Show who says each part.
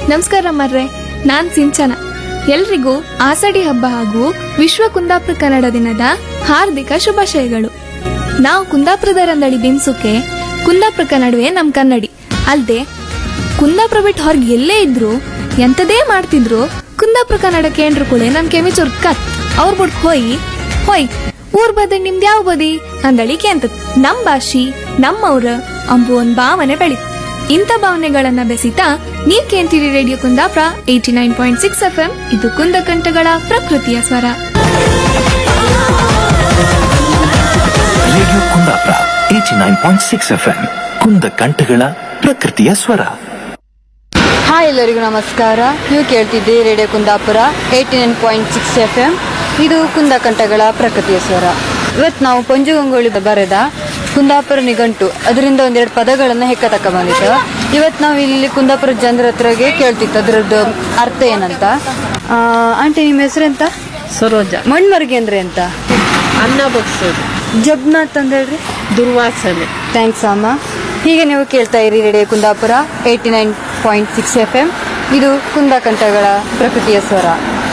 Speaker 1: ನಮಸ್ಕಾರ ಮರ್ರೆ ನಾನ್ ಸಿಂಚನ ಎಲ್ರಿಗೂ ಆಸಡಿ ಹಬ್ಬ ಹಾಗೂ ವಿಶ್ವ ಕುಂದಾಪುರ ಕನ್ನಡ ದಿನದ ಹಾರ್ದಿಕ ಶುಭಾಶಯಗಳು ನಾವು ಕುಂದಾಪುರದ ರಂದಳಿ ಬಿನ್ಸುಕೆ ಕುಂದಾಪುರ ಕನ್ನಡವೇ ನಮ್ ಕನ್ನಡಿ ಅಲ್ದೆ ಕುಂದಾಪುರ ಬಿಟ್ಟು ಹೊರಗೆ ಎಲ್ಲೇ ಇದ್ರು ಎಂತದೇ ಮಾಡ್ತಿದ್ರು ಕುಂದಾಪುರ ಕನ್ನಡ ಕೇಂದ್ರ ಕೂಡ ನನ್ ಕೆಮಿಚೂರ್ ಕತ್ ಅವ್ರ ಬಿಟ್ ಹೋಯಿ ಹೋಯ್ ಊರ್ ಬದಿ ನಿಮ್ದು ಯಾವ ಬದಿ ಅಂದಳಿ ಕೇಂತ ನಮ್ ಭಾಷಿ ನಮ್ಮವ್ರ ಅಂಬು ಒಂದ್ ಭಾವನೆ ಬೆಳಿತು ಇಂಥ ಭಾವನೆಗಳನ್ನ ಬೆಸಿತಾ ನೀವ್ ಕೇಂತೀರಿ radio Kundapura eighty nine point six F M ಇದು ಕುಂದ ಕಂಠಗಳ ಪ್ರಕೃತಿಯ ಸ್ವರ
Speaker 2: radio Kundapura eighty nine point six F M ಕುಂದ ಕಂಠಗಳ ಪ್ರಕೃತಿಯ ಸ್ವರ
Speaker 3: ಹಾಯ್ ಎಲ್ಲರಿಗೂ ನಮಸ್ಕಾರ ನೀವು ಕೇಳ್ತಿದ್ದೀರಿ radio Kundapura eighty nine point six F M ಇದು ಕುಂದಕಂಠಗಳ ಪ್ರಕೃತಿಯ ಸ್ವರ ಇವತ್ತು ನಾವು ಪಂಜುಗಂಗೋಳಿ ಬರೆದ ಕುಂದಾಪುರ ನಿಘಂಟು ಅದರಿಂದ ಒಂದೆರಡು ಪದಗಳನ್ನು ಹೆಕ್ಕ ತಕ ಬಂದಿತ್ತು ಇವತ್ತು ನಾವು ಇಲ್ಲಿ ಕುಂದಾಪುರ ಜನರ ಹತ್ರಗೆ ಕೇಳ್ತಿತ್ತು ಅದರದ್ದು ಅರ್ಥ ಏನಂತ ಆ, ಆಂಟಿ ನಿಮ್ಮ ಹೆಸರೆಂತ
Speaker 4: ಸರೋಜ
Speaker 3: ಮಣ್ಮರ್ಗೆ ಅಂದ್ರೆ ಅಂತ
Speaker 4: ಅನ್ನ ಬಗ್ಸೋದು
Speaker 3: ಜಬ್ನಾಥ್ ಅಂತ ಹೇಳ್ರಿ
Speaker 4: ದುರ್ವಾಸನೆ
Speaker 3: ಥ್ಯಾಂಕ್ಸ್ ಅಮ್ಮ ಹೀಗೆ ನೀವು ಕೇಳ್ತಾ ಇರಿ radio Kundapura eighty nine point six F M ಇದು ಕುಂದಕಂಠಗಳ ಪ್ರಕೃತಿಯ ಸ್ವರ